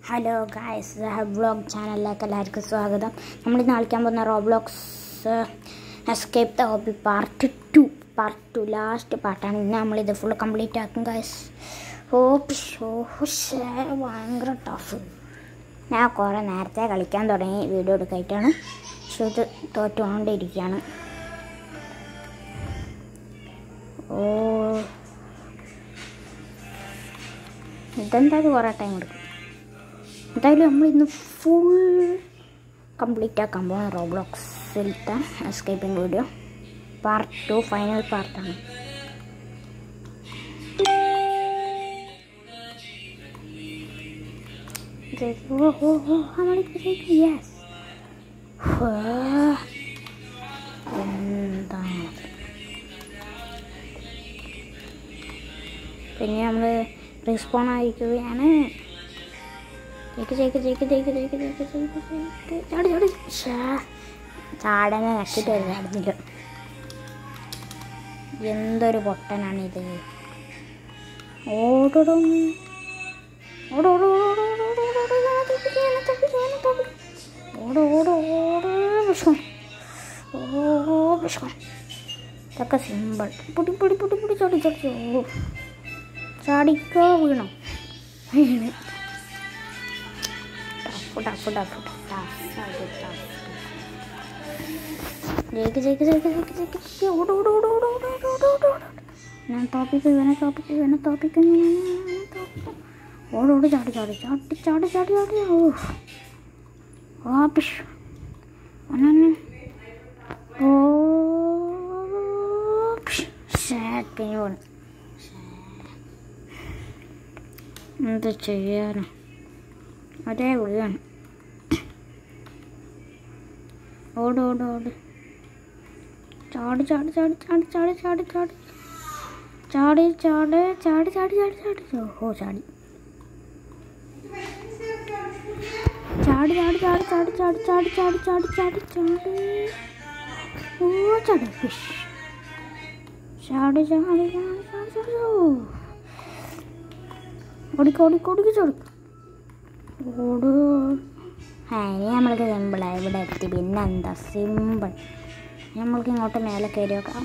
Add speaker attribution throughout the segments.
Speaker 1: Hello guys vlog ചാനലിലേക്ക് എല്ലാവർക്കും സ്വാഗതം നമ്മൾ ഇന്ന് കളിക്കാൻ പോകുന്ന Roblox escape the hobby part two part two last പാർട്ടാണ് ഇന്ന് നമ്മളിത് ഫുൾ കംപ്ലീറ്റ് ആക്കും ഗായ്സ് ഓ പിഷോ ഭയങ്കര ടഫ് ഞാൻ കുറേ നേരത്തെ കളിക്കാൻ തുടങ്ങി വീഡിയോ എടുക്കായിട്ടാണ് പക്ഷെ ഇത് തോറ്റുകൊണ്ടിരിക്കുകയാണ് ഓ ഇതെന്തായാലും കുറേ ടൈം എടുക്കും എന്തായാലും നമ്മൾ ഇന്ന് ഫുൾ കംപ്ലീറ്റ് ആക്കാൻ പോകുന്ന റോബ്ലോക്സിലത്തെ escaping video part two final പാർട്ടാണ് യെസ് എന്താണ് പിന്നെ നമ്മൾ റെസ്പോൺ ആയിരിക്കുകയാണ് ജയിക്ക് ജയിക്ക് ജയിക്ക് ജയിക്ക് ജയിക്ക് ജയിക്ക് ജയിക്ക് ജയിക്ക് ചാടി ചാടി ശ്ശേ. ചാടനെ നക്കിട്ട് ചാടുന്നില്ല എന്തൊരു പൊട്ടനാണിത് ഓടണം ഓട ഓട ഓട ഓട ഓട ഓട ഓട ഞാൻ തോപ്പിക്കും, ഞാൻ തോപ്പിക്കും, ഞാൻ തോപ്പിക്കും. ഓട ഓട ഓട വിഷം ഓ വിഷം ഇതൊക്കെ സിമ്പിൾ പൊടി പൊടി പൊടി പൊടി ചാടി ചാടി ഓ ചാടിക്കോ വീണോ വീണ് ടഫ് ടഫ് ടഫ് ടഫ് ജയിക്ക് ജയിക്ക് ജയിക്ക് ജയിക്ക് ജയിക്ക് ജയിക്ക് ഓട് ഓട് ഓട് ഓട് ഓട് ഓട് ഓട് ഓട് ഓട് ഞാൻ തോപ്പിക്കും ഇവനെ തോപ്പിക്കും ഇവനെ തോപ്പിക്കും ഞാൻ ഇവനെ തോപ്പിക്കും ഓട് ഓട് ചാടി ചാടി ചാടി ചാടി ചാടി ചാടി ഓ ആ പിഷ് ഒന്നെ ഓ പിഷ് സാറ്റ് പിന്നെ പോണു എന്ത് ചെയ്യാനാ ഒരേ വിളിയാണ് ഓട് ഓട് ഓട് ചാടി ചാടി ചാടി ചാടി ചാടി ചാടി ചാടി ചാടി ചാടി ചാടി ചാടി ചാടി ചാടി ഓ ചാടി ചാടി ചാടി ചാടി ചാടി ചാടി ചാടി ചാടി ചാടി ചാടി ചാടി ഓ ചാടി ഫിഷ് ചാടി ചാടി ചാടി ചാടി ചാടി ഓ ഓടിക്കോ ഓടിക്കോ ഓടിക്കോ ചാടി ഓട് ആ ഇനി നമ്മൾക്ക് സിമ്പിളായി ഇവിടെ എത്തി പിന്നെ എന്താ സിമ്പിൾ നമ്മൾക്ക് ഇങ്ങോട്ട് മേലെ കയറി നോക്കാം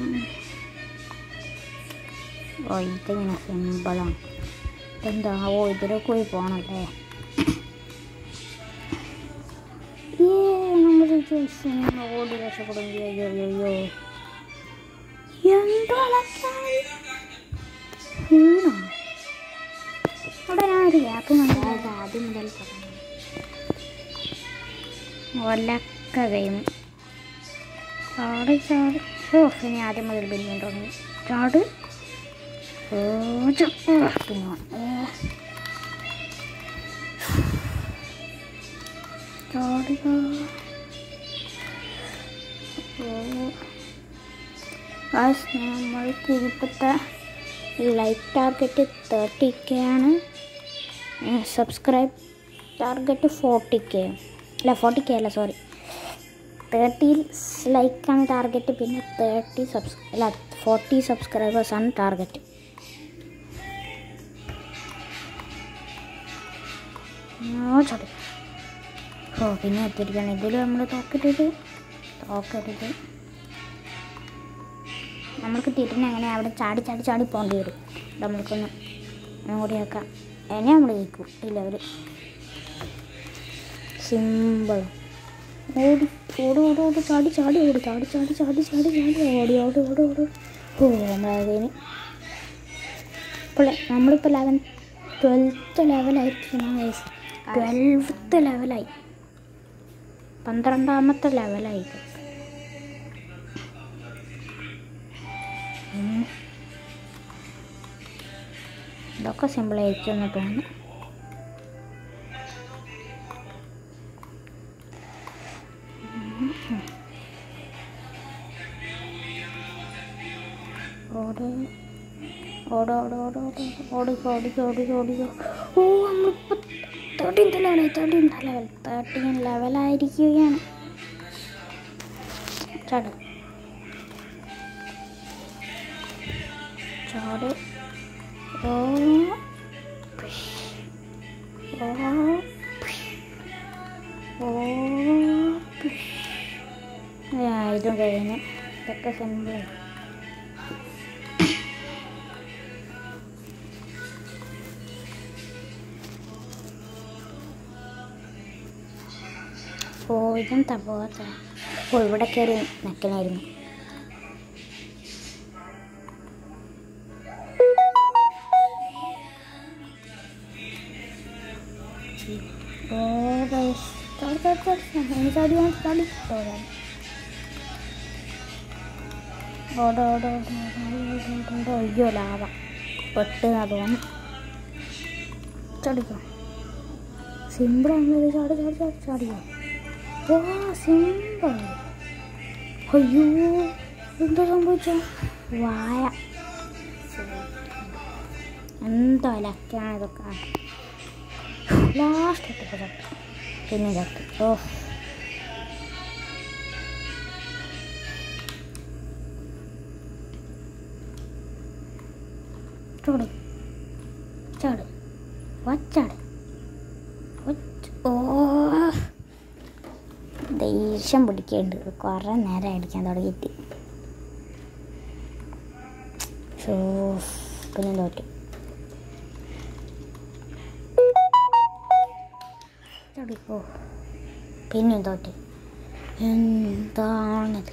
Speaker 1: ഓ ഇതിങ്ങനെ സിമ്പിളാണ് ഇതെന്താ ഓ ഇതിലേക്ക് പോയി പോകണല്ലേ ഏ നമ്മൾ ജയിച്ചു നമ്മൾ ഓടി രക്ഷപ്പെടും അയ്യോ അയ്യോ അയ്യോ എന്തോ അലക്കായി വീണോ അവിടെ ഞാൻ ഒരു ഗ്യാപ്പ് കണ്ടത് ആദ്യം മുതൽ പറഞ്ഞു ഒലക്ക ഗെയിം ചാടി ചാടി ഓ ഇനി ആദ്യം മുതൽ പിന്നെയും തുടങ്ങി ചാട് ഓ ച- ഓ, പിന്നെ വന്നു. ഏ. ചാടി ചാടി. ഓ ഗായ്സ് നമ്മൾക്ക് ഇപ്പോഴത്തെ ലൈക്ക് ടാർഗറ്റ് തേർട്ടി കെ ആണ് സബ്സ്ക്രൈബ് ടാർഗറ്റ് ഫോർട്ടി കെ അല്ല ഫോർട്ടി കെ അല്ല സോറി തേർട്ടി ലൈക്കാണ് ടാർഗറ്റ് പിന്നെ തേർട്ടി സബ്സ് അല്ല ഫോർട്ടി സബ്സ്ക്രൈബേഴ്സാണ് ടാർഗറ്റ് ഓ ചടി ഓ പിന്നെ എത്തിരിക്കണം ഇതിൽ നമ്മൾ തോക്കരുത് തോക്കരുത് നമ്മൾക്ക് തിരിഞ്ഞ് അങ്ങനെ അവിടെ ചാടി ചാടി ചാടി പോകേണ്ടി വരും നമ്മൾക്കൊന്ന് അങ്ങോട്ട് നോക്കാം എന്നെ നമ്മൾ ജയിക്കും ഈ ലെവൽ സിമ്പിൾ ഓടി ഓടി ഓടി ഓടി ചാടി ചാടി ഓടി ചാടി ചാടി ചാടി ചാടി ചാടി ഓടി ഓടി ഓടി ഓടി ഓ നമ്മളതിന് ഇപ്പോൾ നമ്മളിപ്പോൾ ലെവൻ ട്വൽത്ത് ലെവലായിരിക്കും വയസ്സ് ട്വൽത്ത് ലെവലായി പന്ത്രണ്ടാമത്തെ ലെവലായി ഉം. ഇതൊക്കെ സിമ്പിളായിരിക്കും എന്ന് തോന്നുന്നു ഓട് ഓട് ഓട് ഓട് ഓട് ഓടിക്കോ ഓടിക്കോ ഓടിക്കോ ഓടിക്കോ ഓ നമ്മളിപ്പോൾ തേർട്ടീൻത്ത് ലെവലായി തേർട്ടീൻത്ത് ലെവൽ തേർട്ടീൻ ലെവലായിരിക്കുകയാണ് ചാട് ചാട് ഓ പിഷ്. ഓ ഓ പിഷ്. ആ, ഇതും കഴിഞ്ഞ് ഇതൊക്കെ സിമ്പിൾ ഓ ഇതും തപോത്ത ഓ ഇവിടെ കയറി നിൽക്കണായിരുന്നു ഓ ഗൈസ് ചാടി ചാടി ചാടി എനിക്ക് ചാടി ഞാൻ ചാടി ഓടാൻ ഓടോ ഓടോ ഓടോ ഓടോ ഓടോ ഓടോ അയ്യോ ലാവ പെട്ട് തോന്നുന്നു ചടിക്കോ സിമ്പിളാണല്ലോ ചാടി ചാടി ചാടി ചാടിയോ ഓ സിമ്പിൾ അയ്യോ എന്താ സംഭവിച്ച വായ എന്തോ ലക്കാണ് ഇതൊക്കെ ലാസ്റ്റ് ഇട്ടപ്പോൾ ചത്തു പിന്നെ ചത്തു ഓ ചാട് ചാട് വച്ചാട് ഒച്ച- ഓ ദേഷ്യം പിടിക്കുന്നുണ്ട് കുറേ നേരം അടിക്കാൻ തുടങ്ങിയിട്ട് ഷോ പിന്നെ തോറ്റു ചടിപ്പോ പിന്നെ തോറ്റു എന്താണിത്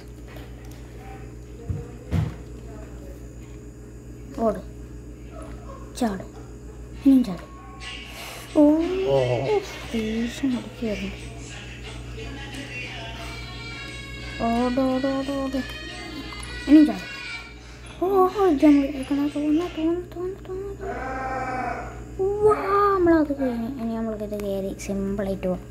Speaker 1: ഓട് ചാട് ഇനിയും ചാട് ഓ ദേഷ്യം അടിക്കുമായിരുന്നു ഓടോടോടോട് ഇനിയും ചാട് ഓ ഇത് നമ്മൾ എടുക്കണം തോന്നുന്നു തോന്നുന്നു തോന്നുന്നു തോന്നുന്നു വാ നമ്മളത് കഴിഞ്ഞ് ഇനി നമ്മൾക്കിത് കയറി സിമ്പിളായിട്ട് പോകും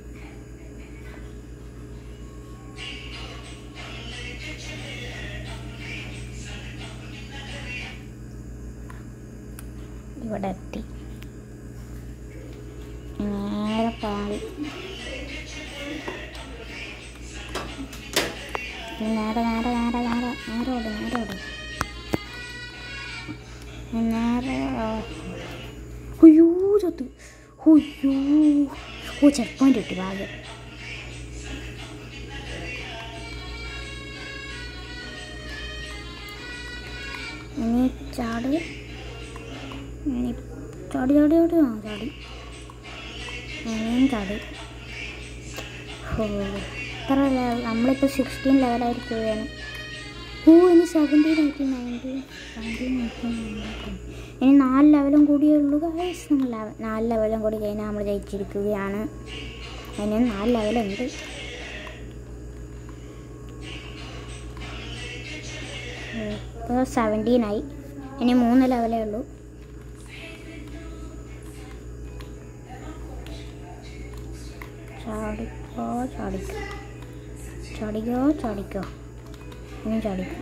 Speaker 1: ഇവിടെ എത്തി നേരെ പാടി നേരെ നേരെ നേരെ നേരെ നേരെ ഓട് നേരെ ഓട് നേരെ ആ. അയ്യോ ചത്ത് അയ്യോ ഓ ചെക്ക് പോയിന്റ് കിട്ടി ഭാഗ്യം ഇനി ചാട് ഇനി ചാടി ചാടി ചാടി ആ ചാടി ഇനിയും ചാടി ഓ ഇത്ര ലെവൽ നമ്മളിപ്പോൾ സിക്സ്റ്റീൻ ലെവലായിരിക്കുകയാണ് ഓ ഇനി seventeen eighteen nineteen seventeen eighteen nineteen ഇനി നാല് ലെവലും കൂടിയേ ഉള്ളൂ ഗൈസ് നമ്മൾ ലെവൽ നാല് ലെവലും കൂടി കഴിഞ്ഞാൽ നമ്മൾ ജയിച്ചിരിക്കുകയാണ് അതിന് നാല് ലെവലുണ്ട് ഇപ്പോൾ സെവൻറ്റീനായി ഇനി മൂന്ന് ലെവലേ ഉള്ളൂ ചാടിക്കോ ചാടിക്കോ ചാടിക്കോ ചാടിക്കോ ഇനി ചാടിക്കോ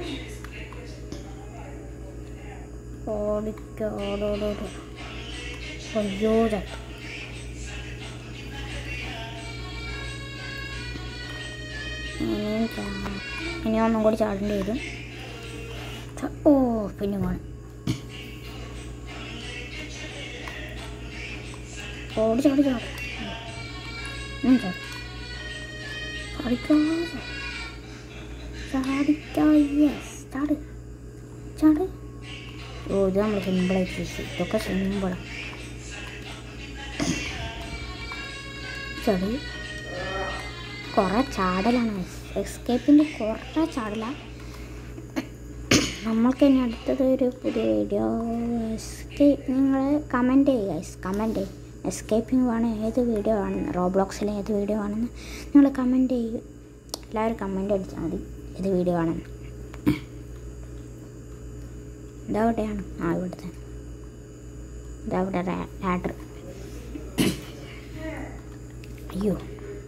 Speaker 1: ഓടിക്കോ ഓടോടോടോ അയ്യോ ചത്തു ഇനിയും ചാ- ഇനി ഒന്നും കൂടി ചാടേണ്ടി വരും ച- ഓ പിന്നെ പോണം ഓടി ചാടി ചാടി ഉം, ചാടി ചാടിക്കോ ചാടിക്കോ യെസ് ചാട് ചാട് ഓ ഇത് നമ്മൾ സിമ്പിളായിട്ട് ചെയ്തു ഇതൊക്കെ സിമ്പിളാണ് ചാടി കുറേ ചാടലാണ് എസ്കേപ്പിൻ്റെ കുറേ ചാടലാണ് നമ്മൾക്ക് ഇനി അടുത്തത് ഒരു പുതിയ വീഡിയോ എസ്കേപ്പ് നിങ്ങൾ കമൻറ്റ് ചെയ്യുക കമൻറ്റ് ചെയ്യുക എസ്കേപ്പിംഗ് വേണം ഏത് വീഡിയോ ആണെന്ന് റോബ്ലോക്സിലെ ഏത് വീഡിയോ ആണെന്ന് നിങ്ങൾ കമൻറ്റ് ചെയ്യുക എല്ലാവരും കമൻറ്റ് അടിച്ചാൽ മതി ഏത് വീഡിയോ ആണെന്ന് ഇതെവിടെയാണ് ആ ഇവിടുത്തെ ഇതവിടെ ലാഡർ അയ്യോ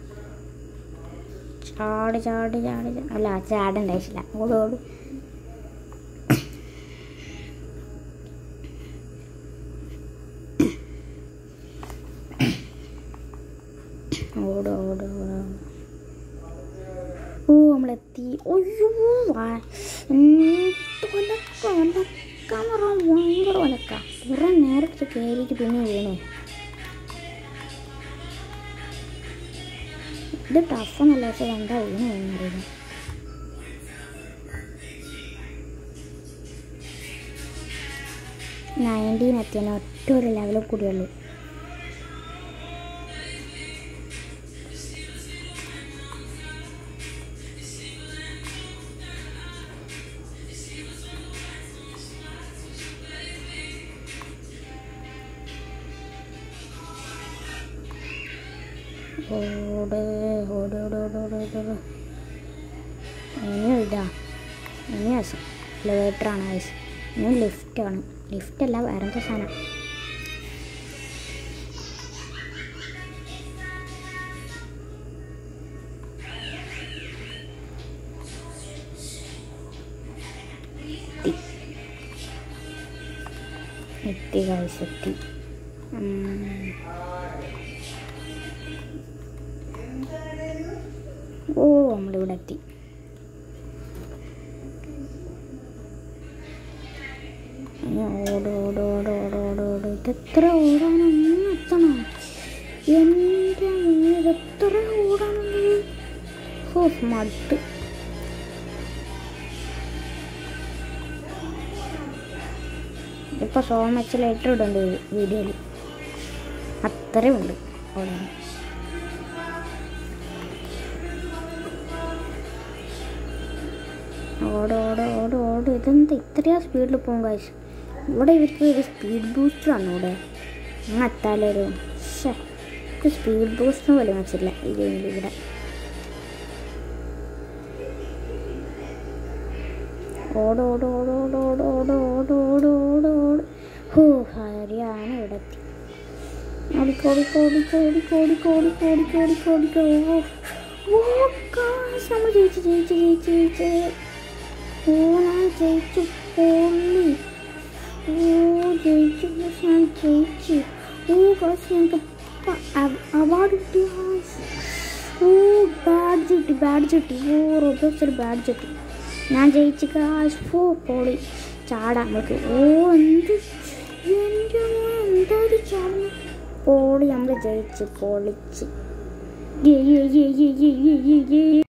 Speaker 1: ചാടി ചാടി ചാടി ചാടി. അല്ല ചാടേണ്ട ആവശ്യമില്ല ഓട് ഓട് ഓട് ഓട് ഓട് ഓ നമ്മളെത്തി അയ്യോ വാ- എന്ത് ഒലക്ക ഒലക്കാന്ന് പറഞ്ഞാൽ ഭയങ്കര ഒലക്ക കുറേ നേരത്തെ കയറിയിട്ട് പിന്നെ വീണു ഇത് ടഫൊന്നല്ല പക്ഷെ എന്താ ഇതിന് അറിയില്ല നയൻറ്റീൻ എത്തിയാൽ ഒറ്റ ഒരു ലെവലിൽ കൂടിയുള്ളൂ ഓട് ഓട് ഓട് ഓട് ഓട് ഓട് ഓട് ഇനി ഇതാ ഇനി ആവശ്യം ലെവേറ്ററാണ് ആവശ്യം ഇനി ലിഫ്റ്റാണ് ലിഫ്റ്റല്ല വേറെന്താ സാധനം എത്തി എത്തി കാഴ്ച എത്തി ഉം. ഓ നമ്മളിവിടെ എത്തി ഇനി ഓട് ഓട് ഓട് ഓട് ഓട് ഓട് ഇതെത്ര ഓടാനൊന്നും എത്തണം എൻ്റെ ഇതെത്ര ഓടാനുള്ളത് ഓ മടുത്ത് ഇപ്പോൾ സോ മച്ച് ലൈറ്റർ ഇടുന്നുണ്ട് വീഡിയോയിൽ അത്രയും ഉണ്ട് ഓടാൻ ഓട് ഓട് ഓട് ഓട് ഇതെന്താ ഇത്രയും സ്പീഡിൽ പോകും കാശ് ഇവിടെ ഇവർക്ക് ഒരു സ്പീഡ് ബൂസ്റ്റർ ആണ് ഇവിടെ അങ്ങ് എത്താലൊരു ഷേ സ്പീഡ് ബൂസ്റ്റർ പോലും വെച്ചില്ല ഈ ഗെയിമിൽ ഇവിടെ ഓട് ഓട് ഓട് ഓട് ഓട് ഓട് ഓട് ഓട് ഓട് ഓട് ഹോ ഹരിയാണ് ഇവിടെ എത്തി ഓടിക്കോടിക്കോടിക്കോടിക്കോടിക്കോടിക്കോടിക്കോടിക്കോടിക്കോടിക്കോ ഓ കാശ് നമ്മൾ ജയിച്ചു ജയിച്ചു ജയിച്ചു ജയിച്ചു ഓ ഞാൻ ജയിച്ചു പൊള്ളി ഓ ജയിച്ചു പക്ഷെ ഞാൻ ജയിച്ചു ഓ കാശ് ഞങ്ങൾക്ക് അവാർഡ് കിട്ടി കാശ് ഓ ബാഡ്ജ് കിട്ടി ബാഡ്ജ് കിട്ടി ഓ റോബോക്സിൽ ബാഡ്ജ് കിട്ടി ഞാൻ ജയിച്ചു കാശ് ഓ പൊളി ചാടാം നമുക്ക് ഓ എന്ത് എൻ്റെ മോനെ എന്താ ഇത് ചാടുന്നു പൊളി നമ്മൾ ജയിച്ച് പൊളിച്ച് ഏ ഏ ഏ ഏ ഏ ഏ ഏ